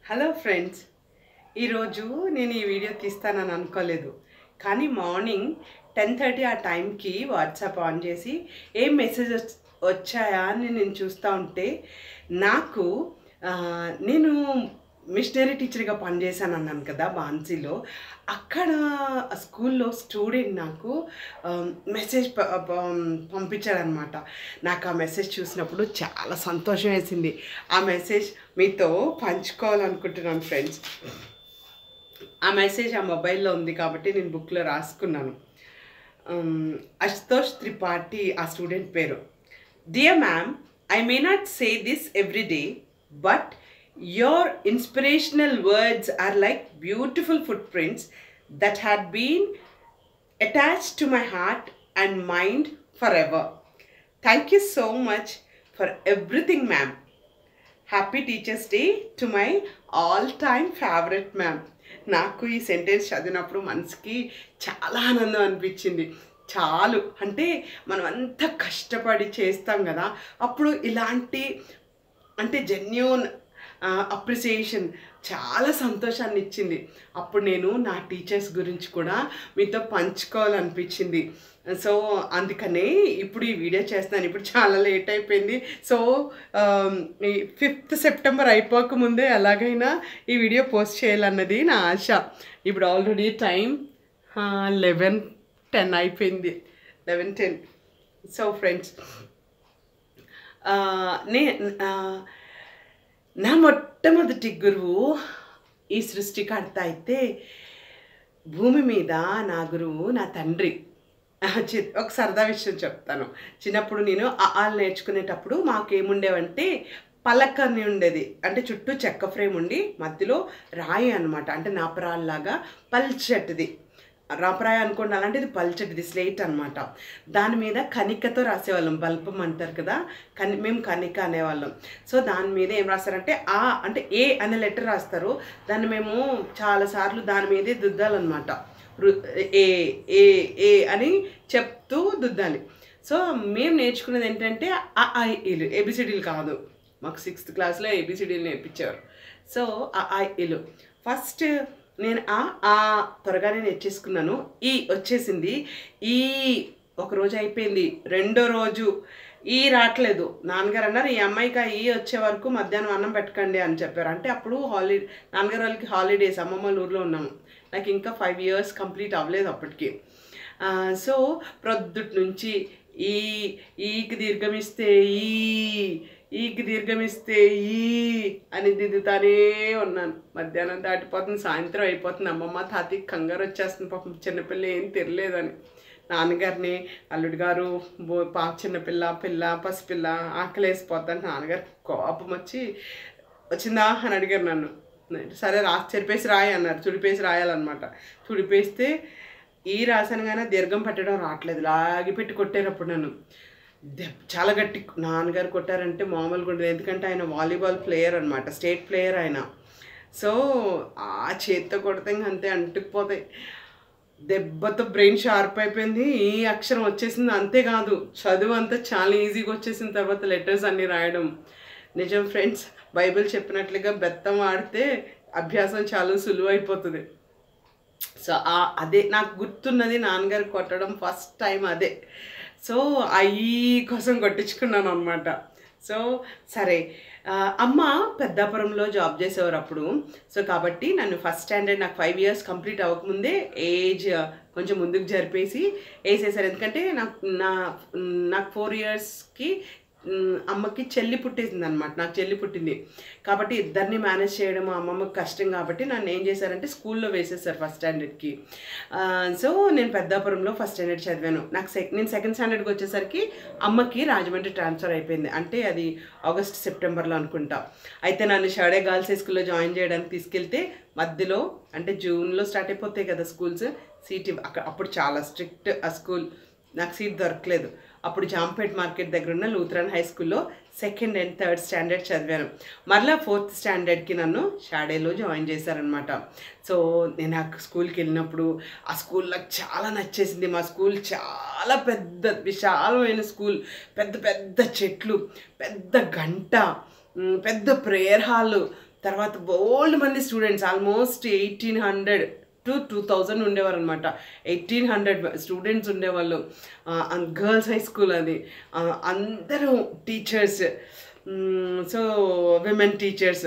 Hello friends ఈరోజు నేను ఈ వీడియో తీస్తానని అనుకోలేదు కానీ మార్నింగ్ టెన్ థర్టీ ఆ టైంకి వాట్సాప్ ఆన్ చేసి ఏం మెసేజ్ వచ్చాయా అని నేను చూస్తూ ఉంటే నాకు ఆ, నేను మిషనరీ టీచర్గా పనిచేశాను అన్నాను కదా బాన్సీలో అక్కడ స్కూల్లో స్టూడెంట్ నాకు మెసేజ్ పంపించాడనమాట నాకు ఆ మెసేజ్ చూసినప్పుడు చాలా సంతోషం వేసింది ఆ మెసేజ్ మీతో పంచుకోవాలనుకుంటున్నాను ఫ్రెండ్స్ ఆ మెసేజ్ ఆ మొబైల్లో ఉంది కాబట్టి నేను బుక్లో రాసుకున్నాను um, అశుతోష్ త్రిపాఠి ఆ స్టూడెంట్ పేరు dear ma'am I may not say this every day but your inspirational words are like beautiful footprints that had been attached to my heart and mind forever. Thank you so much for everything, ma'am. Happy teachers day to my all time favourite ma'am నాకు ఈ sentence చదివినప్పుడు మనసుకి చాలా ఆనందం అనిపించింది చాలు అంటే మనం అంత కష్టపడి చేస్తాం కదా అప్పుడు ఇలాంటి అంటే జెన్యున్ అప్రిసియేషన్ చాలా సంతోషాన్ని ఇచ్చింది అప్పుడు నేను నా టీచర్స్ గురించి కూడా మీతో పంచుకోవాలనిపించింది సో అందుకనే ఇప్పుడు ఈ వీడియో చేస్తున్నాను ఇప్పుడు చాలా లేట్ అయిపోయింది సో ఈ ఫిఫ్త్ సెప్టెంబర్ అయిపోక ముందే ఎలాగైనా ఈ వీడియో పోస్ట్ చేయాలన్నది నా ఆశ ఇప్పుడు ఆల్రెడీ టైం లెవెన్ టెన్ అయిపోయింది లెవెన్ టెన్ సో ఫ్రెండ్స్ నే ఆ, నా మొట్టమొదటి గురువు ఈ సృష్టికర్త అయితే భూమి మీద నా గురువు నా తండ్రి ఆ, చి- ఒక సరదా విషయం చెప్తాను చిన్నప్పుడు నేను ఆ ఆలు నేర్చుకునేటప్పుడు మాకేముండేవంటే పలక అని ఉండేది అంటే చుట్టూ చెక్క ఫ్రేమ్ ఉండి మధ్యలో రాయి అనమాట అంటే నాపరాల్లాగా పల్చటిది రాపరాయి అనుకోండి అలాంటిది పల్చటిది స్లేట్ అనమాట దాని మీద కనికతో రాసేవాళ్ళం బల్పం అంటారు కదా కని మేము కనిక అనేవాళ్ళం సో దాని మీద ఏం రాస్తారంటే ఆ అంటే ఏ అనే లెటర్ రాస్తారు దాన్ని మేము చాలాసార్లు దాని మీదే దుద్దాలన్నమాట రు- ఏ ఏ ఏ అని చెప్తూ దుద్దాలి సో మేము నేర్చుకున్నది ఏంటంటే ఆ ఆ ఇలు ఏబిసిడీలు కాదు మాకు సిక్స్త్ క్లాస్లో ఏబిసిడీలు నేర్పించారు సో ఆ ఆ ఇలు ఫస్ట్ నేను ఆ ఆ త్వరగానే నేర్చేసుకున్నాను ఈ వచ్చేసింది ఈ ఒక రోజు అయిపోయింది రెండో రోజు ఈ రావట్లేదు నాన్నగారు అన్నారు ఈ అమ్మాయికి ఆ ఈ వచ్చే వరకు మధ్యాహ్నం అన్నం పెట్టకండి అని చెప్పారు అంటే అప్పుడు హాలిడే నాన్నగారు వాళ్ళకి హాలిడేస్ అమ్మమ్మ వాళ్ళ ఊర్లో ఉన్నాము నాకు ఇంకా ఫైవ్ ఇయర్స్ కంప్లీట్ అవ్వలేదు అప్పటికి ఆ, సో ప్రొద్దుటి నుంచి ఈ ఈకి దీర్ఘమిస్తే ఈ ఈకి దీర్ఘమిస్తే ఈ అని దిద్దుతానే ఉన్నాను మధ్యాహ్నం దాటిపోతుంది సాయంత్రం అయిపోతుంది అమ్మమ్మ తాతకి కంగారు వచ్చేస్తుంది పాపం చిన్నపిల్ల ఏం తిరలేదని నాన్నగారిని అల్లుడు గారు బో పా చిన్నపిల్ల పిల్ల పసిపిల్ల ఆకలేసిపోతాను నాన్నగారు కోపం వచ్చి వచ్చిందా అని అడిగారు నన్ను సరే రా చెరిపేసి రాయి అన్నారు చుడిపేసి రాయాలన్నమాట చుడిపేస్తే ఈ రాశాను కానీ దీర్ఘం పెట్టడం రావట్లేదు లాగి పెట్టి కొట్టారు అప్పుడు నన్ను దెబ్బ చాలా గట్టి నాన్నగారు కొట్టారంటే మామూలుగా ఉండదు ఎందుకంటే ఆయన వాలీబాల్ ప్లేయర్ అనమాట స్టేట్ ప్లేయర్ ఆయన సో ఆ చేత్తో కొడితే ఇంక అంతే అంటుకుపోతాయి దెబ్బతో బ్రెయిన్ షార్ప్ అయిపోయింది ఈ అక్షరం వచ్చేసింది అంతేకాదు చదువు అంతా చాలా ఈజీగా వచ్చేసిన తర్వాత లెటర్స్ అన్నీ రాయడం నిజం ఫ్రెండ్స్ బైబిల్ చెప్పినట్లుగా బెత్తం ఆడితే అభ్యాసం చాలా సులువు అయిపోతుంది సో ఆ అదే నాకు గుర్తున్నది నాన్నగారు కొట్టడం ఫస్ట్ టైం అదే సో అయ్యి కోసం కొట్టించుకున్నాను అనమాట సో సరే ఆ, అమ్మ పెద్దాపురంలో జాబ్ చేసేవారు అప్పుడు సో కాబట్టి నన్ను ఫస్ట్ స్టాండర్డ్ నాకు ఫైవ్ ఇయర్స్ కంప్లీట్ అవ్వకముందే ఏజ్ కొంచెం ముందుకు జరిపేసి వేసేసారు ఎందుకంటే నాకు నా నాకు ఫోర్ ఇయర్స్కి మ్, అమ్మకి చెల్లి పుట్టేసింది అనమాట నాకు చెల్లి పుట్టింది కాబట్టి ఇద్దరిని మేనేజ్ చేయడం మా అమ్మమ్మకి కష్టం కాబట్టి నన్ను ఏం చేశారంటే స్కూల్లో వేసేసారు ఫస్ట్ స్టాండర్డ్కి సో నేను పెద్దాపురంలో ఫస్ట్ స్టాండర్డ్ చదివాను నాకు సెక్ నేను సెకండ్ స్టాండర్డ్కి వచ్చేసరికి అమ్మకి రాజమండ్రి ట్రాన్స్ఫర్ అయిపోయింది అంటే అది ఆగస్ట్ సెప్టెంబర్లో అనుకుంటా అయితే నన్ను షాడే గర్ల్స్ హై స్కూల్లో జాయిన్ చేయడానికి తీసుకెళ్తే మధ్యలో అంటే జూన్లో స్టార్ట్ అయిపోతాయి కదా స్కూల్స్ సీట్ ఇవ్వ- అక్కడ అప్పుడు చాలా స్ట్రిక్ట్ ఆ స్కూల్ నాకు సీట్ దొరకలేదు అప్పుడు జాంపేట్ మార్కెట్ దగ్గర ఉన్న లూథరన్ హై స్కూల్లో సెకండ్ అండ్ థర్డ్ స్టాండర్డ్ చదివాను మరలా ఫోర్త్ స్టాండర్డ్కి నన్ను షాడేలో జాయిన్ చేశారనమాట సో నేను ఆ స్కూల్కి వెళ్ళినప్పుడు ఆ స్కూల్ నాకు చాలా నచ్చేసింది మా స్కూల్ చాలా పెద్ద విశాలమైన స్కూల్ పెద్ద పెద్ద చెట్లు పెద్ద గంట మ్, పెద్ద ప్రేయర్ హాల్ తర్వాత బోల్డ్ మంది students almost eighteen hundred to two thousand ఉండేవారు అనమాట ఎయిటీన్ హండ్రెడ్ స్టూడెంట్స్ ఉండేవాళ్ళు గర్ల్స్ హై స్కూల్ అది ఆ, అందరూ టీచర్స్ సో విమెన్ టీచర్స్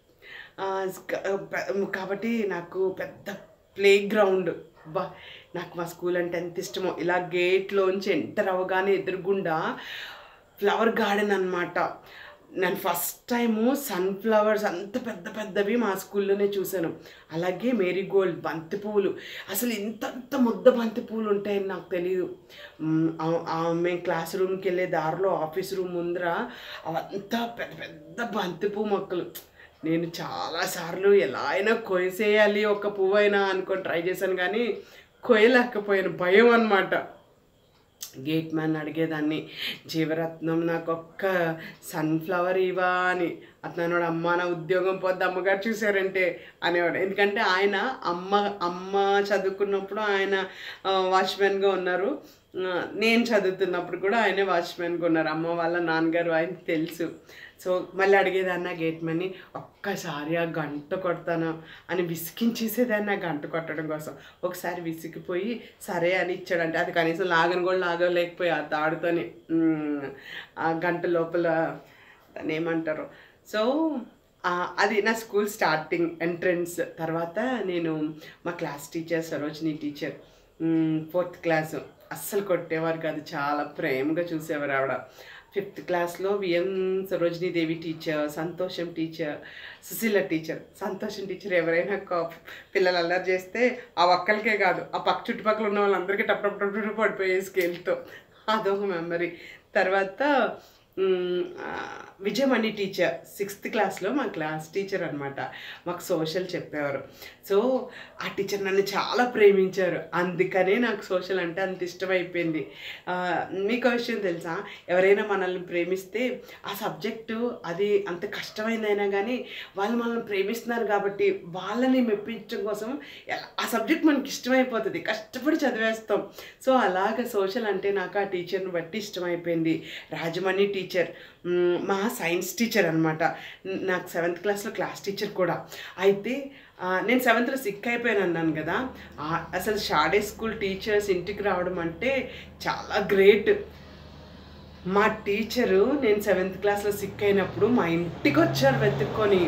కాబట్టి నాకు పెద్ద ప్లే గ్రౌండ్ బా నాకు మా స్కూల్ అంటే ఎంత ఇష్టమో ఇలా గేట్లోంచి ఎంటర్ అవ్వగానే ఎదురుగుండా ఫ్లవర్ గార్డెన్ అన్నమాట నేను ఫస్ట్ టైము సన్ఫ్లవర్స్ అంత పెద్ద పెద్దవి మా స్కూల్లోనే చూశాను అలాగే మేరీగోల్డ్ బంతి పువ్వులు అసలు ఇంత అంత ముద్ద బంతి పువ్వులు ఉంటాయని నాకు తెలియదు మ్, ఆ- ఆ మేము క్లాస్ రూమ్కి వెళ్ళే దారిలో ఆఫీస్ రూమ్ ముందర అవంతా పెద్ద పెద్ద బంతి పువ్వు మొక్కలు నేను చాలాసార్లు ఎలా అయినా కొయ్యేసేయాలి ఒక పువ్వు అయినా అనుకొని ట్రై చేశాను కానీ కొయ్యలేకపోయాను భయం అన్నమాట గేట్ మ్యాన్ అడిగేదాన్ని జీవరత్నం నాకు ఒక్క సన్ఫ్లవర్ ఇవా అని అతను అమ్మ నా ఉద్యోగం పోద్ది అమ్మగారు చూసారంటే అనేవాడు ఎందుకంటే ఆయన అమ్మ అమ్మ చదువుకున్నప్పుడు ఆయన వాచ్మెన్గా ఉన్నారు ఆ, నేను చదువుతున్నప్పుడు కూడా ఆయనే వాచ్మెన్గా ఉన్నారు అమ్మ వాళ్ళ నాన్నగారు ఆయన తెలుసు సో మళ్ళీ అడిగేదాన్ని గేట్ మ్యాన్ని ఒక్కసారి ఆ గంట కొడతాను అని విసికించేసేదాన్ని ఆ గంట కొట్టడం కోసం ఒకసారి విసిగిపోయి సరే అని ఇచ్చాడంటే అది కనీసం లాగని కూడా లాగలేకపోయి ఆ తాడుతోని మ్, ఆ గంట లోపల దాన్ని ఏమంటారు సో ఆ, అది నా స్కూల్ స్టార్టింగ్ ఎంట్రన్స్ తర్వాత నేను మా class teacher Sarojini teacher fourth class అస్సలు కొట్టేవారు కాదు చాలా ప్రేమగా చూసేవారు ఆవిడ ఫిఫ్త్ క్లాస్లో VM Sarojini Devi teacher Santosham teacher Susheela teacher Santosham teacher ఎవరైనా కో- పిల్లలు అల్లరి చేస్తే ఆ ఒక్కరికే కాదు ఆ పక్క చుట్టుపక్కల ఉన్న వాళ్ళందరికీ టప్ టప్ టప్ టప్ పడిపోయే స్కేల్తో అదొక మెమరీ తర్వాత మ్, ఆ, విజయమణి టీచర్ సిక్స్త్ క్లాస్లో మా క్లాస్ టీచర్ అనమాట మాకు సోషల్ చెప్పేవారు సో ఆ టీచర్ నన్ను చాలా ప్రేమించారు అందుకనే నాకు సోషల్ అంటే అంత ఇష్టమైపోయింది ఆ, మీకు ఒక విషయం తెలుసా ఎవరైనా మనల్ని ప్రేమిస్తే ఆ సబ్జెక్టు అది అంత కష్టమైందైనా కానీ వాళ్ళు మనల్ని ప్రేమిస్తున్నారు కాబట్టి వాళ్ళని మెప్పించడం కోసం ఎలా- ఆ సబ్జెక్ట్ మనకి ఇష్టమైపోతుంది కష్టపడి చదివేస్తాం సో అలాగ సోషల్ అంటే నాకు ఆ టీచర్ని బట్టి ఇష్టమైపోయింది రాజమణి టీచర్ మ్, మా సైన్స్ టీచర్ అనమాట నాకు సెవెంత్ క్లాస్లో క్లాస్ టీచర్ కూడా అయితే ఆ, నేను సెవెంత్లో సిక్ అయిపోయాను అన్నాను కదా ఆ, అసలు షాడే స్కూల్ టీచర్స్ ఇంటికి రావడం అంటే చాలా గ్రేట్ మా టీచరు నేను సెవెంత్ క్లాస్లో సిక్ అయినప్పుడు మా ఇంటికి వచ్చారు వెతుక్కొని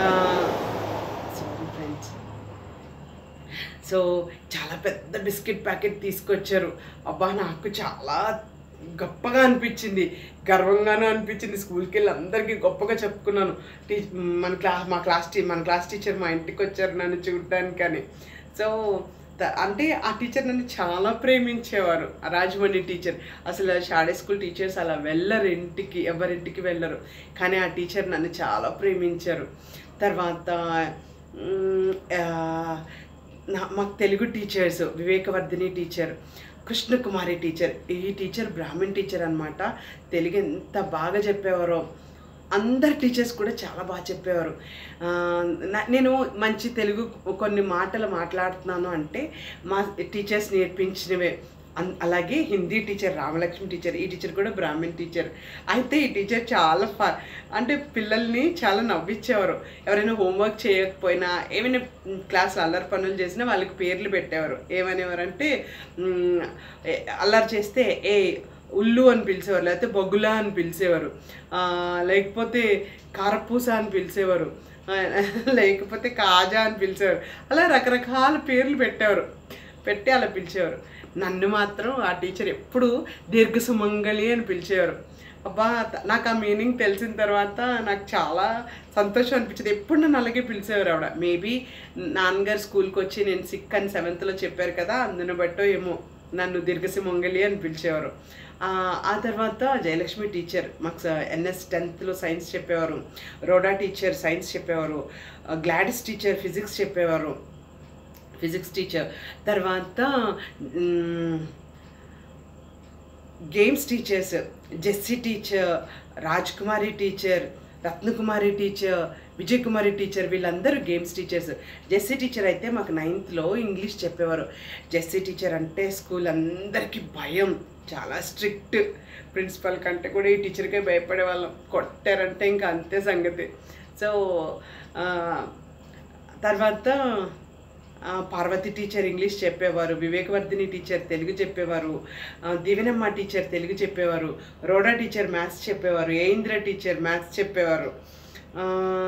సారీ ఫ్రెండ్స్ సో చాలా పెద్ద బిస్కెట్ ప్యాకెట్ తీసుకొచ్చారు అబ్బా నాకు చాలా గొప్పగా అనిపించింది గర్వంగానూ అనిపించింది స్కూల్కి వెళ్ళి అందరికీ గొప్పగా చెప్పుకున్నాను టీ మన క్లాస్ మా క్లాస్ టీ మన క్లాస్ టీచర్ మా ఇంటికి వచ్చారు నన్ను చూడడానికి అని సో త- అంటే ఆ టీచర్ నన్ను చాలా ప్రేమించేవారు ఆ రాజమండ్రి టీచర్ అసలు షాడే స్కూల్ టీచర్స్ అలా వెళ్ళరు ఇంటికి ఎవరింటికి వెళ్ళరు కానీ ఆ టీచర్ నన్ను చాలా ప్రేమించారు తర్వాత మ్, ఆ, నా- మాకు Telugu teachers Vivekavardhini teacher Krishnakumari teacher ఈ టీచర్ బ్రాహ్మణ్ టీచర్ అనమాట తెలుగు ఎంత బాగా చెప్పేవారో అందరు టీచర్స్ కూడా చాలా బాగా చెప్పేవారు ఆ, నా- నేను మంచి తెలుగు కొన్ని మాటలు మాట్లాడుతున్నాను అంటే మా టీచర్స్ నేర్పించినవే అన్- అలాగే హిందీ టీచర్ రామలక్ష్మి టీచర్ ఈ టీచర్ కూడా బ్రాహ్మణ్ టీచర్ అయితే ఈ టీచర్ చాలా ఫ అంటే పిల్లల్ని చాలా నవ్వించేవారు ఎవరైనా హోంవర్క్ చేయకపోయినా ఏమైనా క్లాస్లో అల్లరి పనులు చేసినా వాళ్ళకి పేర్లు పెట్టేవారు ఏమనేవారంటే మ్, ఏ- అల్లరి చేస్తే ఏ ఉల్లు అని పిలిచేవారు లేకపోతే బొగ్గులా అని పిలిచేవారు ఆ, లేకపోతే కారపూస అని పిలిచేవారు ఆ, లేకపోతే కాజా అని పిలిచేవారు అలా రకరకాల పేర్లు పెట్టేవారు పెట్టి అలా పిలిచేవారు నన్ను మాత్రం ఆ టీచర్ ఎప్పుడు దీర్ఘ సుమంగళి అని పిలిచేవారు అబ్బా త- నాకు ఆ మీనింగ్ తెలిసిన తర్వాత నాకు చాలా సంతోషం అనిపించింది ఎప్పుడు నన్ను అలాగే పిలిచేవారు ఆవిడ మేబీ నాన్నగారు స్కూల్కి వచ్చి నేను సిక్ అని సెవెంత్లో చెప్పారు కదా అందును బట్టో ఏమో నన్ను దీర్ఘసి మొంగలి అని పిలిచేవారు ఆ, ఆ తర్వాత జయలక్ష్మి టీచర్ మాకు ఎన్ఎస్ టెన్త్లో సైన్స్ చెప్పేవారు రోడా టీచర్ సైన్స్ చెప్పేవారు ఆ, గ్లాడిస్ టీచర్ ఫిజిక్స్ చెప్పేవారు ఫిజిక్స్ టీచర్ తర్వాత మ్, games teachers Jessie teacher Raj Kumari teacher Ratnakumari teacher Vijay Kumari teacher వీళ్ళందరూ గేమ్స్ టీచర్స్ జెస్సీ టీచర్ అయితే మాకు నైన్త్లో ఇంగ్లీష్ చెప్పేవారు జెస్సీ టీచర్ అంటే స్కూల్ అందరికీ భయం చాలా స్ట్రిక్ట్ ప్రిన్సిపల్ కంటే కూడా ఈ టీచర్కే భయపడే వాళ్ళం కొట్టారంటే ఇంకా అంతే సంగతి సో ఆ, తర్వాత ఆ, పార్వతి టీచర్ ఇంగ్లీష్ చెప్పేవారు వివేకవర్ధిని టీచర్ తెలుగు చెప్పేవారు ఆ, దివెనమ్మ టీచర్ తెలుగు చెప్పేవారు రోడా టీచర్ మ్యాథ్స్ చెప్పేవారు ఏయింద్ర టీచర్ మ్యాథ్స్ చెప్పేవారు ఆ,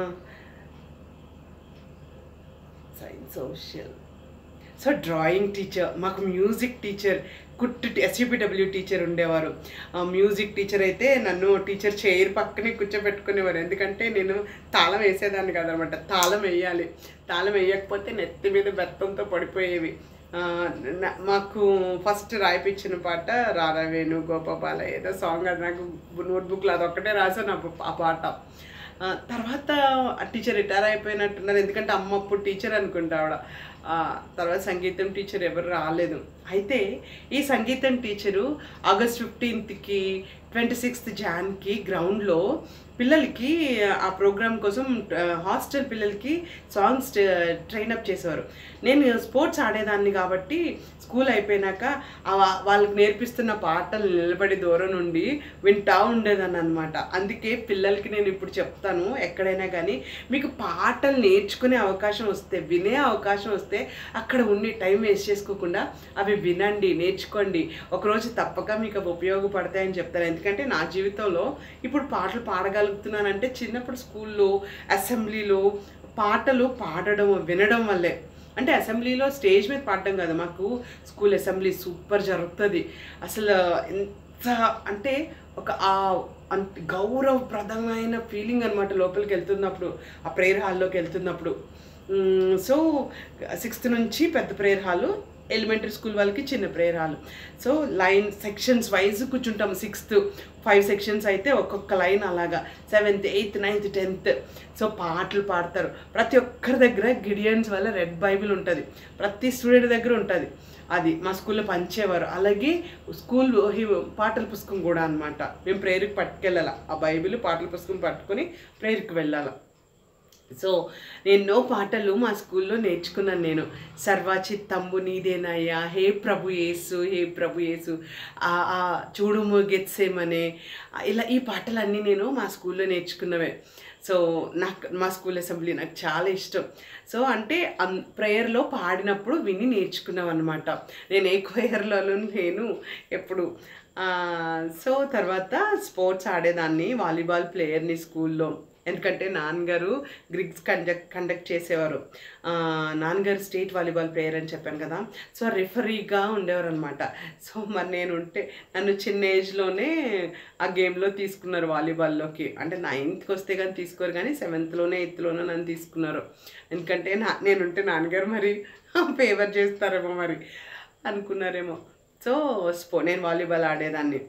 science social so drawing teacher మాకు మ్యూజిక్ టీచర్ కుట్టు ఎస్యూపీడబ్ల్యూ టీచర్ ఉండేవారు ఆ మ్యూజిక్ టీచర్ అయితే నన్ను టీచర్ చైర్ పక్కనే కూర్చోబెట్టుకునేవారు ఎందుకంటే నేను తాళం వేసేదాన్ని కాదనమాట తాళం వేయాలి తాళం వేయకపోతే నెత్తి మీద బెత్తంతో పడిపోయేవి ఆ, నా- మాకు ఫస్ట్ రాయిపించిన పాట రారా వేణు గోపాల ఏదో సాంగ్ అది నాకు నోట్బుక్లో అదొక్కటే రాసాను ఆ ప- ఆ పాట ఆ, తర్వాత ఆ టీచర్ రిటైర్ అయిపోయినట్టున్నారు ఎందుకంటే అమ్మ అప్పుడు టీచర్ అనుకుంటా ఆవిడ ఆ, తర్వాత సంగీతం టీచర్ ఎవరు రాలేదు అయితే ఈ సంగీతం టీచరు ఆగస్ట్ ఫిఫ్టీన్త్కి ట్వంటీ సిక్స్త్ జాన్కి గ్రౌండ్లో పిల్లలకి ఆ ప్రోగ్రామ్ కోసం ఆ, హాస్టల్ పిల్లలకి సాంగ్స్ ట్రైన్ అప్ చేసేవారు నేను స్పోర్ట్స్ ఆడేదాన్ని కాబట్టి స్కూల్ అయిపోయినాక ఆ వా- వాళ్ళకి నేర్పిస్తున్న పాటలు నిలబడి దూరం నుండి వింటా ఉండేదాన్ని అనమాట అందుకే పిల్లలకి నేను ఇప్పుడు చెప్తాను ఎక్కడైనా కానీ మీకు పాటలు నేర్చుకునే అవకాశం వస్తే వినే అవకాశం వస్తే అక్కడ ఉండి టైం వేస్ట్ చేసుకోకుండా అవి వినండి నేర్చుకోండి ఒకరోజు తప్పక మీకు అవి ఉపయోగపడతాయని చెప్తాను ఎందుకంటే నా జీవితంలో ఇప్పుడు పాటలు పాడగలుగుతున్నానంటే చిన్నప్పుడు స్కూల్లో అసెంబ్లీలో పాటలు పాడడం వినడం వల్లే అంటే అసెంబ్లీలో స్టేజ్ మీద పాడడం కదా మాకు స్కూల్ అసెంబ్లీ సూపర్ జరుగుతుంది అసలు ఎంత అంటే ఒక ఆ అంత గౌరవప్రదమైన ఫీలింగ్ అనమాట లోపలికి వెళ్తున్నప్పుడు ఆ ప్రేయర్ హాల్లోకి వెళ్తున్నప్పుడు సో సిక్స్త్ నుంచి పెద్ద ప్రేయర్ హాలు ఎలిమెంటరీ స్కూల్ వాళ్ళకి చిన్న prayer hall so line sections wise కూర్చుంటాము సిక్స్త్ ఫైవ్ సెక్షన్స్ అయితే ఒక్కొక్క లైన్ అలాగా seventh eighth ninth tenth so పాటలు పాడతారు ప్రతి ఒక్కరి దగ్గర గిడియన్స్ వల్ల రెడ్ బైబిల్ ఉంటుంది ప్రతి స్టూడెంట్ దగ్గర ఉంటుంది అది మా స్కూల్లో పంచేవారు అలాగే స్కూల్ హి- పాటల పుస్తకం కూడా అనమాట మేము ప్రేయర్కి పట్టుకెళ్ళాలి ఆ బైబిల్ పాటల పుస్తకం పట్టుకొని ప్రేయర్కి వెళ్ళాలి సో ఎన్నో పాటలు మా స్కూల్లో నేర్చుకున్నాను నేను సర్వాచిత్తంబు నీదేనయ్యా హే ప్రభు యేసు హే ప్రభు యేసు ఆ ఆ చూడుము గెత్సేమనే ఇలా ఈ పాటలన్నీ నేను మా స్కూల్లో నేర్చుకున్నవే సో నాకు మా స్కూల్ అసెంబ్లీ నాకు చాలా ఇష్టం సో అంటే అన్ ప్రేయర్లో పాడినప్పుడు విని నేర్చుకున్నాం అనమాట నేను ఏ క్వయర్లలో లేను ఎప్పుడు ఆ, సో తర్వాత స్పోర్ట్స్ ఆడేదాన్ని వాలీబాల్ ప్లేయర్ని స్కూల్లో ఎందుకంటే నాన్నగారు గ్రిగ్స్ కండక్ట్ కండక్ట్ చేసేవారు ఆ, నాన్నగారు స్టేట్ వాలీబాల్ ప్లేయర్ అని చెప్పాను కదా సో రెఫరీగా ఉండేవారు అనమాట సో మరి నేను ఉంటే నన్ను చిన్న ఏజ్లోనే ఆ గేమ్లో తీసుకున్నారు వాలీబాల్లోకి అంటే నైన్త్కి వస్తే కానీ తీసుకోరు కానీ సెవెంత్లోనే ఎయిత్లోనే నన్ను తీసుకున్నారు ఎందుకంటే నా నేనుంటే నాన్నగారు మరి ఫేవర్ చేస్తారేమో మరి అనుకున్నారేమో సో స్పో నేను వాలీబాల్ ఆడేదాన్ని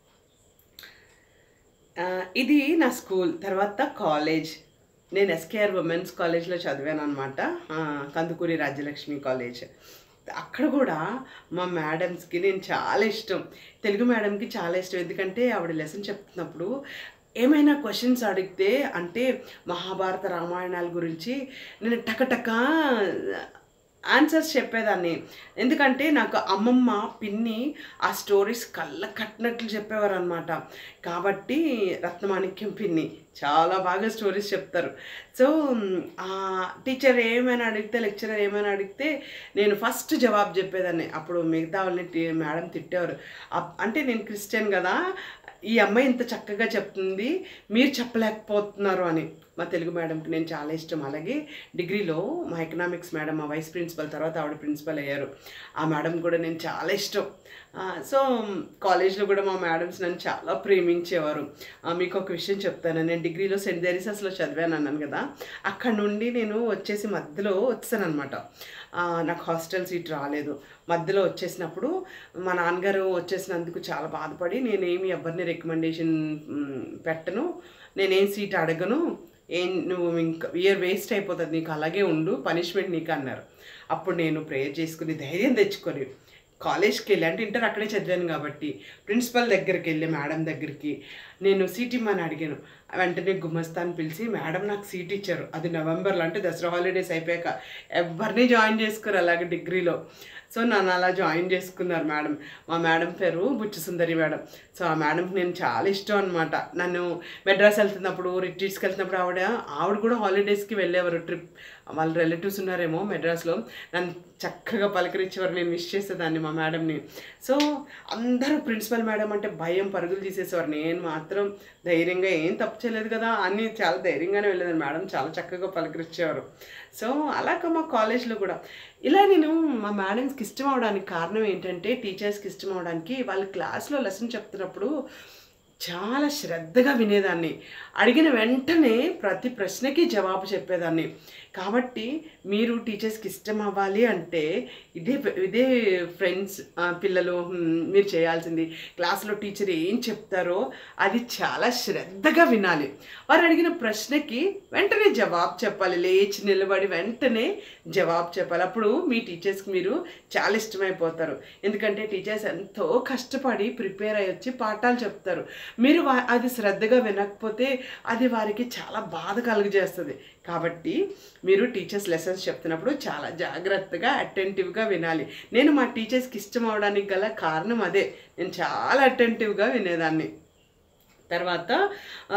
ఆ, ఇది నా స్కూల్ తర్వాత కాలేజ్ నేను ఎస్కేఆర్ ఉమెన్స్ కాలేజ్లో చదివాను అనమాట కందుకూరి రాజ్యలక్ష్మి కాలేజ్ అక్కడ కూడా మా మేడమ్స్కి నేను చాలా ఇష్టం తెలుగు మేడంకి చాలా ఇష్టం ఎందుకంటే ఆవిడ లెసన్ చెప్తున్నప్పుడు ఏమైనా క్వశ్చన్స్ అడిగితే అంటే మహాభారత రామాయణాల గురించి నేను టకటక ఆన్సర్స్ చెప్పేదాన్ని ఎందుకంటే నాకు అమ్మమ్మ పిన్ని ఆ స్టోరీస్ కళ్ళ కట్టినట్లు చెప్పేవారు అనమాట కాబట్టి రత్నమాణిక్యం పిన్ని చాలా బాగా స్టోరీస్ చెప్తారు సో ఆ టీచర్ ఏమైనా అడిగితే లెక్చరర్ ఏమైనా అడిగితే నేను ఫస్ట్ జవాబు చెప్పేదాన్ని అప్పుడు మిగతా వాళ్ళని టీ- మేడం తిట్టేవారు అప్- అంటే నేను క్రిస్టియన్ కదా ఈ అమ్మాయి ఇంత చక్కగా చెప్తుంది మీరు చెప్పలేకపోతున్నారు అని మా తెలుగు మేడంకి నేను చాలా ఇష్టం అలాగే డిగ్రీలో మా ఎకనామిక్స్ మేడం మా వైస్ ప్రిన్సిపల్ తర్వాత ఆవిడ ప్రిన్సిపల్ అయ్యారు ఆ మేడం కూడా నేను చాలా ఇష్టం ఆ, సో కాలేజ్లో కూడా మా మేడమ్స్ నన్ను చాలా ప్రేమించేవారు ఆ, మీకు ఒక విషయం చెప్తాను నేను డిగ్రీలో సెయింట్ థెరిసస్లో చదివాను అన్నాను కదా అక్కడ నుండి నేను వచ్చేసి మధ్యలో వచ్చాను అనమాట నాకు హాస్టల్ సీట్ రాలేదు మధ్యలో వచ్చేసినప్పుడు మా నాన్నగారు వచ్చేసినందుకు చాలా బాధపడి నేనేమి ఎవరిని రికమెండేషన్ పెట్టను నేనేం సీట్ అడగను ఏం నువ్వు ఇంకా ఇయర్ వేస్ట్ అయిపోతుంది నీకు అలాగే ఉండు పనిష్మెంట్ నీకు అన్నారు అప్పుడు నేను ప్రేయర్ చేసుకుని ధైర్యం తెచ్చుకొని కాలేజ్కి వెళ్ళి అంటే ఇంటర్ అక్కడే చదివాను కాబట్టి ప్రిన్సిపల్ దగ్గరికి వెళ్ళి మేడం దగ్గరికి నేను సీట్ ఇమ్మని అడిగాను వెంటనే గుమస్తాన్ని పిలిచి మేడం నాకు సీట్ ఇచ్చారు అది నవంబర్లో అంటే దసరా హాలిడేస్ అయిపోయాక ఎవరిని జాయిన్ చేసుకోరు అలాగే డిగ్రీలో సో నన్ను అలా జాయిన్ చేసుకున్నారు మేడం మా మేడం పేరు బుచ్చి సుందరి మేడం సో ఆ మేడంకి నేను చాలా ఇష్టం అనమాట నన్ను మెడ్రాస్ వెళ్తున్నప్పుడు రిట్రీట్స్కి వెళ్తున్నప్పుడు ఆవిడ ఆవిడ కూడా హాలిడేస్కి వెళ్ళేవారు ట్రిప్ వాళ్ళ రిలేటివ్స్ ఉన్నారేమో మెడ్రాస్లో నన్ను చక్కగా పలకరించేవారు నేను మిస్ చేసేదాన్ని మా మేడంని సో అందరూ ప్రిన్సిపల్ మేడం అంటే భయం పరుగులు తీసేసేవారు నేను మాత్రం ధైర్యంగా ఏం తప్పు చేయలేదు కదా అని చాలా ధైర్యంగానే వెళ్ళేదాన్ని మేడం చాలా చక్కగా పలకరించేవారు సో అలాగ మా కాలేజ్లో కూడా ఇలా నేను మా మేడంస్కి ఇష్టం అవడానికి కారణం ఏంటంటే టీచర్స్కి ఇష్టం అవడానికి వాళ్ళు క్లాస్లో లెసన్ చెప్తున్నప్పుడు చాలా శ్రద్ధగా వినేదాన్ని అడిగిన వెంటనే ప్రతి ప్రశ్నకి జవాబు చెప్పేదాన్ని కాబట్టి మీరు టీచర్స్కి ఇష్టం అవ్వాలి అంటే ఇదే ఇదే ఫ్రెండ్స్ పిల్లలు హ్మ్, మీరు చేయాల్సింది క్లాస్లో టీచర్ ఏం చెప్తారో అది చాలా శ్రద్ధగా వినాలి వారు అడిగిన ప్రశ్నకి వెంటనే జవాబు చెప్పాలి లేచి నిలబడి వెంటనే జవాబు చెప్పాలి అప్పుడు మీ టీచర్స్కి మీరు చాలా ఇష్టమైపోతారు ఎందుకంటే టీచర్స్ ఎంతో కష్టపడి ప్రిపేర్ అయ్యి వచ్చి పాఠాలు చెప్తారు మీరు వా- అది శ్రద్ధగా వినకపోతే అది వారికి చాలా బాధ కలుగజేస్తుంది కాబట్టి మీరు టీచర్స్ లెసన్స్ చెప్తున్నప్పుడు చాలా జాగ్రత్తగా అటెంటివ్గా వినాలి నేను మా టీచర్స్కి ఇష్టం అవడానికి గల కారణం అదే నేను చాలా అటెంటివ్గా వినేదాన్ని తర్వాత ఆ,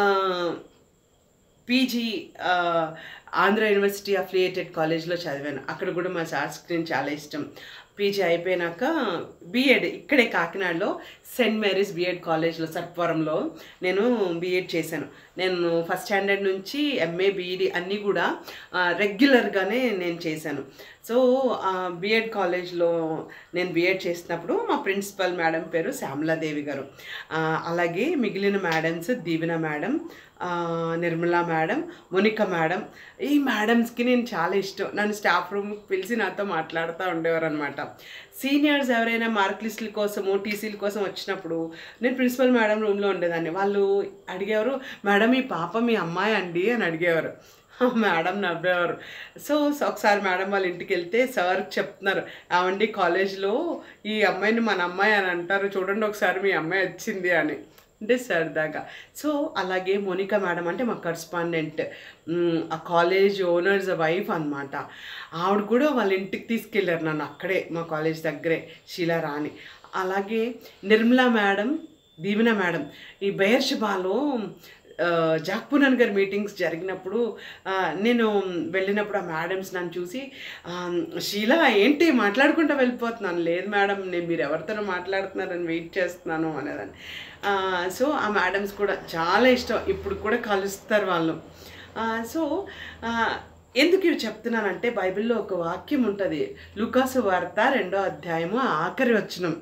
పీజీ ఆ, ఆంధ్ర యూనివర్సిటీ అఫిలియేటెడ్ కాలేజ్లో చదివాను అక్కడ కూడా మా సార్స్కి నేను చాలా ఇష్టం పీజీ అయిపోయినాక బీఎడ్ ఇక్కడే కాకినాడలో సెయింట్ మేరీస్ బీఎడ్ కాలేజ్లో సర్పవరంలో నేను బీఎడ్ చేశాను నేను ఫస్ట్ స్టాండర్డ్ నుంచి ఎంఏ బీఈడి అన్నీ కూడా ఆ, రెగ్యులర్గానే నేను చేశాను సో బీఎడ్ కాలేజ్లో నేను బీఎడ్ చేసినప్పుడు మా ప్రిన్సిపల్ మేడం పేరు శ్యామలాదేవి గారు ఆ, అలాగే మిగిలిన మేడమ్స్ దీవెన మేడం ఆ, నిర్మలా మేడం మోనిక మేడం ఈ మేడమ్స్కి నేను చాలా ఇష్టం నన్ను స్టాఫ్ రూమ్కి పిలిచి నాతో మాట్లాడుతూ ఉండేవారు అనమాట సీనియర్స్ ఎవరైనా మార్క్ లిస్టుల కోసము టీసీల కోసం వచ్చినప్పుడు నేను ప్రిన్సిపల్ మేడం రూమ్లో ఉండేదాన్ని వాళ్ళు అడిగేవారు మేడం ఈ పాప మీ అమ్మాయి అండి అని అడిగేవారు ఆ మేడం నవ్వేవారు సో సో ఒకసారి మేడం వాళ్ళ ఇంటికి వెళ్తే సార్కి చెప్తున్నారు ఆవండి కాలేజ్లో ఈ అమ్మాయిని మన అమ్మాయి అని అంటారు చూడండి ఒకసారి మీ అమ్మాయి వచ్చింది అని అంటే సరదాగా సో అలాగే మోనికా మేడం అంటే మా కరస్పాండెంట్ ఆ కాలేజ్ ఓనర్స్ వైఫ్ అన్నమాట ఆవిడ కూడా వాళ్ళ ఇంటికి తీసుకెళ్ళారు నన్ను అక్కడే మా కాలేజ్ దగ్గరే శీలా రాణి అలాగే నిర్మలా మేడం దీవెన మేడం ఈ బెయర్షబాలో ఆ, జాక్పూనన్ గారి మీటింగ్స్ జరిగినప్పుడు ఆ, నేను వెళ్ళినప్పుడు ఆ మేడమ్స్ నన్ను చూసి ఆ, షీలా ఏంటి మాట్లాడుకుంటూ వెళ్ళిపోతున్నాను లేదు మేడం నేను మీరు ఎవరితోనో మాట్లాడుతున్నారని వెయిట్ చేస్తున్నాను అనేదాన్ని ఆ, సో ఆ మేడమ్స్ కూడా చాలా ఇష్టం ఇప్పుడు కూడా కలుస్తారు వాళ్ళు ఆ, సో ఆ, ఎందుకు ఇవి చెప్తున్నానంటే బైబిల్లో ఒక వాక్యం ఉంటుంది లుకాసు వార్త రెండో అధ్యాయము ఆఖరి వచనం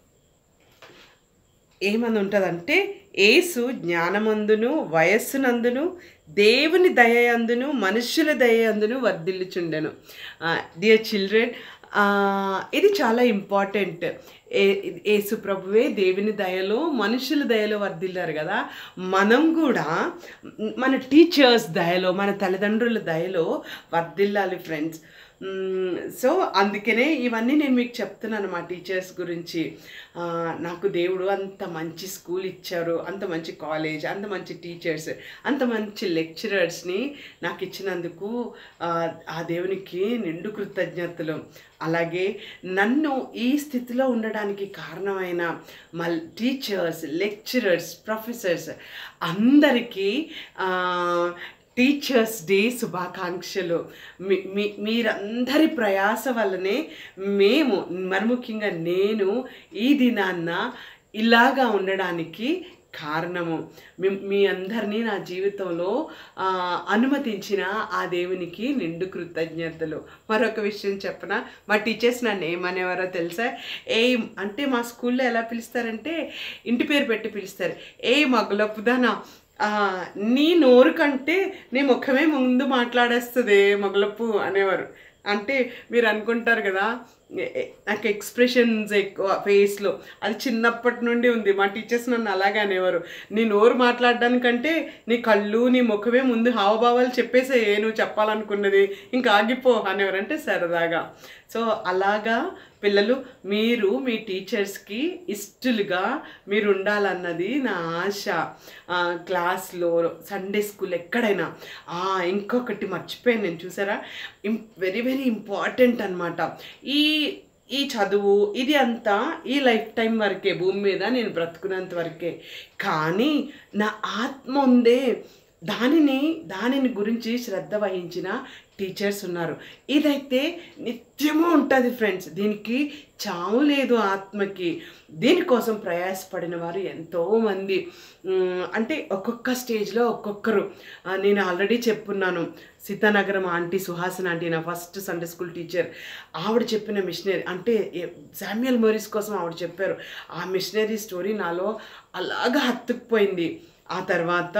ఏమని ఉంటుందంటే ఏసు జ్ఞానమందును వయస్సునందును దేవుని దయందును మనుష్యుల దయందును వర్ధిల్లుచుండెను డియర్ చిల్డ్రన్ ఇది చాలా ఇంపార్టెంట్ ఏ యేసు ప్రభువే దేవుని దయలో మనుషుల దయలో వర్ధిల్లారు కదా మనం కూడా మన టీచర్స్ దయలో మన తల్లిదండ్రుల దయలో వర్ధిల్లాలి ఫ్రెండ్స్ మ్మ్, సో అందుకనే ఇవన్నీ నేను మీకు చెప్తున్నాను మా టీచర్స్ గురించి ఆ, నాకు దేవుడు అంత మంచి స్కూల్ ఇచ్చారు అంత మంచి కాలేజ్ అంత మంచి టీచర్స్ అంత మంచి లెక్చరర్స్ని నాకు ఇచ్చినందుకు ఆ, ఆ దేవునికి నిండు కృతజ్ఞతలు అలాగే నన్ను ఈ స్థితిలో ఉండడానికి కారణమైన మల్ టీచర్స్ లెక్చరర్స్ ప్రొఫెసర్స్ అందరికీ ఆ, టీచర్స్ డే శుభాకాంక్షలు మీ మీ మీరందరి ప్రయాస వల్లనే మేము మరి ముఖ్యంగా నేను ఈ దినాన్న ఇలాగా ఉండడానికి కారణము మీ మీ అందరినీ నా జీవితంలో ఆ, అనుమతించిన ఆ దేవునికి నిండు కృతజ్ఞతలు మరొక విషయం చెప్పన మా టీచర్స్ నన్ను ఏమనేవారో తెలుసా ఏ అంటే మా స్కూల్లో ఎలా పిలుస్తారంటే ఇంటి పేరు పెట్టి పిలుస్తారు ఏ మగులప్పుదానా ఆ, నీ నోరు కంటే నీ ముఖమే ముందు మాట్లాడేస్తుంది మొగలప్పు అనేవారు అంటే మీరు అనుకుంటారు కదా ఎ- ఎ- నాకు ఎక్స్ప్రెషన్స్ ఎక్కువ ఫేస్లో అది చిన్నప్పటి నుండి ఉంది మా టీచర్స్ నన్ను అలాగే అనేవారు నీ నోరు మాట్లాడడానికంటే నీ కళ్ళు నీ ముఖమే ముందు హావభావాలు చెప్పేసే ఏ నువ్వు చెప్పాలనుకున్నది ఇంకా ఆగిపో అనేవారు అంటే సరదాగా సో అలాగా పిల్లలు మీరు మీ టీచర్స్కి ఇష్టలుగా మీరు ఉండాలన్నది నా ఆశ ఆ, క్లాస్లో సండే స్కూల్ ఎక్కడైనా ఆ, ఇంకొకటి మర్చిపోయాను నేను చూసారా వెరీ వెరీ ఇంపార్టెంట్ అనమాట ఈ ఈ చదువు ఇది అంతా ఈ లైఫ్ టైం వరకే భూమి మీద నేను బ్రతుకున్నంత వరకే కానీ నా ఆత్మ ఉందే దానిని దానిని గురించి శ్రద్ధ వహించిన టీచర్స్ ఉన్నారు ఇదైతే నిత్యము ఉంటుంది ఫ్రెండ్స్ దీనికి చావు లేదు ఆత్మకి దీనికోసం ప్రయాసపడిన వారు ఎంతోమంది ఉమ్, అంటే ఒక్కొక్క స్టేజ్లో ఒక్కొక్కరు ఆ, నేను ఆల్రెడీ చెప్పున్నాను సీతానగరం ఆంటీ సుహాసన్ ఆంటీ నా ఫస్ట్ సండే స్కూల్ టీచర్ ఆవిడ చెప్పిన మిషనరీ అంటే శామ్యుయల్ మోరిస్ కోసం ఆవిడ చెప్పారు ఆ మిషనరీ స్టోరీ నాలో అలాగా హత్తుకుపోయింది ఆ తర్వాత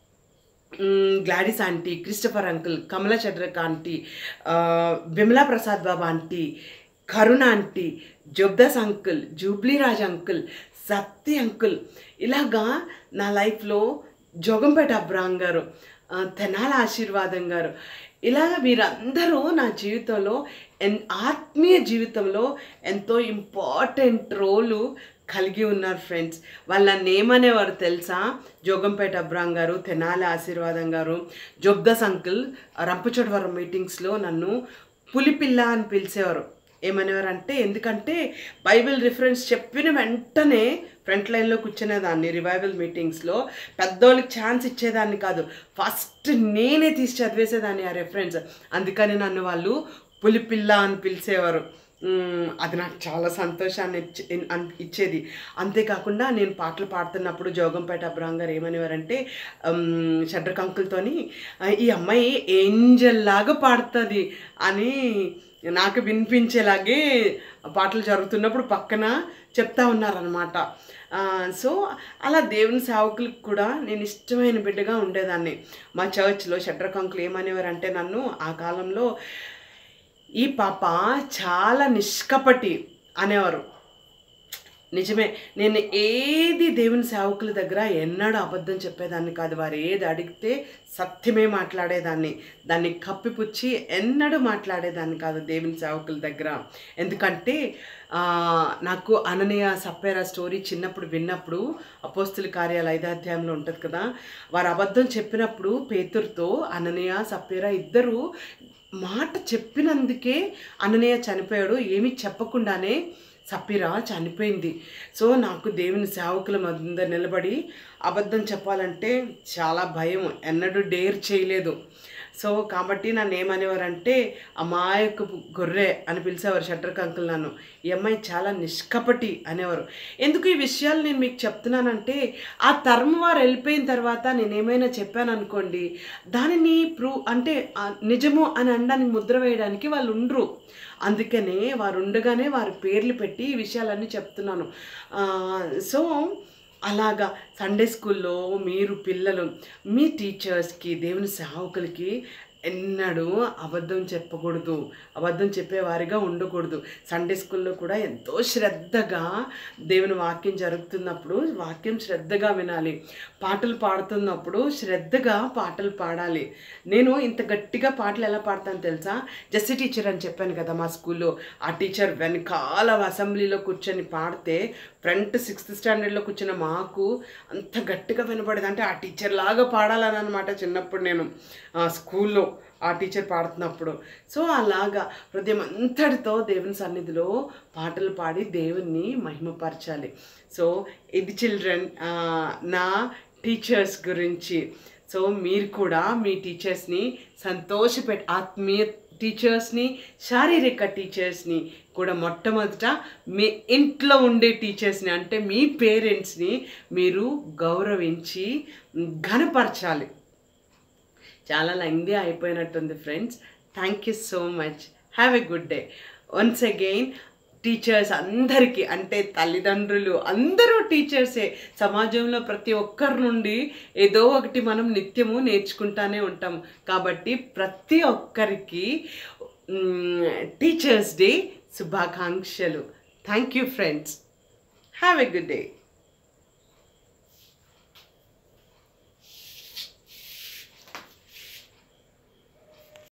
మ్, Gladys aunty Christopher uncle Kamala Chandrak aunty ఆ, Bimala Prasad Baba aunty Karuna aunty Jabdas uncle Jubileeraj uncle Satti uncle ఇలాగా నా లైఫ్లో జోగంపేట అబ్రాహం గారు ఆ, తెనాల ఆశీర్వాదం గారు ఇలాగ వీరందరూ నా జీవితంలో ఎన్ ఆత్మీయ జీవితంలో ఎంతో ఇంపార్టెంట్ రోలు కలిగి ఉన్నారు ఫ్రెండ్స్ వాళ్ళ నన్ను ఏమనేవారు తెలుసా జోగంపేట అబ్రాం గారు తెనాలి ఆశీర్వాదం గారు జోగ్దస్ అంకుల్ రంపచోడవరం మీటింగ్స్లో నన్ను పులిపిల్ల అని పిలిచేవారు ఏమనేవారు అంటే ఎందుకంటే బైబిల్ రిఫరెన్స్ చెప్పిన వెంటనే ఫ్రంట్ లైన్లో కూర్చునేదాన్ని రివైవల్ మీటింగ్స్లో పెద్దోళ్ళకి ఛాన్స్ ఇచ్చేదాన్ని కాదు ఫస్ట్ నేనే తీసి చదివేసేదాన్ని ఆ రెఫరెన్స్ అందుకని నన్ను వాళ్ళు పులిపిల్ల అని పిలిచేవారు మ్మ్, అది నాకు చాలా సంతోషాన్ని ఇచ్చి అన్- ఇచ్చేది అంతేకాకుండా నేను పాటలు పాడుతున్నప్పుడు జోగంపేట అబ్రాహం గారు ఏమనేవారంటే మ్, షడ్రక్ అంకుల్తోని "ఆ, ఈ అమ్మాయి ఏంజల్ లాగా పాడుతుంది అని నాకు వినిపించేలాగే పాటలు జరుగుతున్నప్పుడు పక్కన చెప్తా ఉన్నారనమాట సో అలా దేవుని సేవకులకు కూడా నేను ఇష్టమైన బిడ్డగా ఉండేదాన్ని మా చర్చ్లో షడ్రక్ అంకుల్ ఏమనేవారంటే నన్ను ఆ కాలంలో ఈ పాప చాలా నిష్కపటి అనేవారు నిజమే నేను ఏది దేవుని సేవకుల దగ్గర ఎన్నడూ అబద్ధం చెప్పేదాన్ని కాదు వారు ఏది అడిగితే సత్యమే మాట్లాడేదాన్ని దాన్ని కప్పిపుచ్చి ఎన్నడూ మాట్లాడేదాన్ని కాదు దేవుని సేవకుల దగ్గర ఎందుకంటే ఆ, నాకు అననీయ సప్పేరా స్టోరీ చిన్నప్పుడు విన్నప్పుడు అపోస్తుల కార్యాలు ఐదాధ్యాయంలో ఉంటుంది కదా వారు అబద్ధం చెప్పినప్పుడు పేతురుతో అననీయ సప్పేరా ఇద్దరు మాట చెప్పినందుకే అననీయ చనిపోయాడు ఏమీ చెప్పకుండానే సప్పిరా చనిపోయింది సో నాకు దేవుని సేవకుల మధ్య నిలబడి అబద్ధం చెప్పాలంటే చాలా భయం ఎన్నడూ డేర్ చేయలేదు సో కాబట్టి నన్ను ఏమనేవారంటే అమాయకు గొర్రె అని పిలిచేవారు షట్టర్ అంకుల్ నన్ను ఈ అమ్మాయి చాలా నిష్కపటి అనేవారు ఎందుకు ఈ విషయాలు నేను మీకు చెప్తున్నానంటే ఆ తరం వారు వెళ్ళిపోయిన తర్వాత నేను ఏమైనా చెప్పాను అనుకోండి దానిని ప్రూవ్ అంటే ఆ నిజము అని అనడానికి ముద్ర వేయడానికి వాళ్ళు ఉండరు అందుకనే వారు ఉండగానే వారి పేర్లు పెట్టి ఈ విషయాలన్నీ చెప్తున్నాను ఆ, సో అలాగా సండే స్కూల్లో మీరు పిల్లలు మీ టీచర్స్కి దేవుని సేవకులకి ఎన్నడూ అబద్ధం చెప్పకూడదు అబద్ధం చెప్పేవారిగా ఉండకూడదు సండే స్కూల్లో కూడా ఎంతో శ్రద్ధగా దేవుని వాక్యం జరుగుతున్నప్పుడు వాక్యం శ్రద్ధగా వినాలి పాటలు పాడుతున్నప్పుడు శ్రద్ధగా పాటలు పాడాలి నేను ఇంత గట్టిగా పాటలు ఎలా పాడతాను తెలుసా జస్టి టీచర్ అని చెప్పాను కదా మా స్కూల్లో ఆ టీచర్ వెనకాల అసెంబ్లీలో కూర్చొని పాడితే ఫ్రంట్ సిక్స్త్ స్టాండర్డ్లో కూర్చున్న మాకు అంత గట్టిగా వినపడేది అంటే ఆ టీచర్ లాగా పాడాలని అనమాట చిన్నప్పుడు నేను ఆ, స్కూల్లో ఆ టీచర్ పాడుతున్నప్పుడు సో అలాగా హృదయం అంతటితో దేవుని సన్నిధిలో పాటలు పాడి దేవుణ్ణి మహిమపరచాలి సో ఇది చిల్డ్రన్ నా టీచర్స్ గురించి సో మీరు కూడా మీ టీచర్స్ని సంతోషపెట్ ఆత్మీయ టీచర్స్ని శారీరక టీచర్స్ని కూడా మొట్టమొదట మీ ఇంట్లో ఉండే టీచర్స్ని అంటే మీ పేరెంట్స్ని మీరు గౌరవించి ఘనపరచాలి చాలా లెంగ్దీ అయిపోయినట్టుంది friends thank you so much have a good day once again teachers అందరికీ అంటే తల్లిదండ్రులు అందరూ టీచర్సే సమాజంలో ప్రతి ఒక్కరి నుండి ఏదో ఒకటి మనం నిత్యము నేర్చుకుంటానే ఉంటాం కాబట్టి ప్రతి ఒక్కరికి టీచర్స్ డే శుభాకాంక్షలు thank you friends have a good day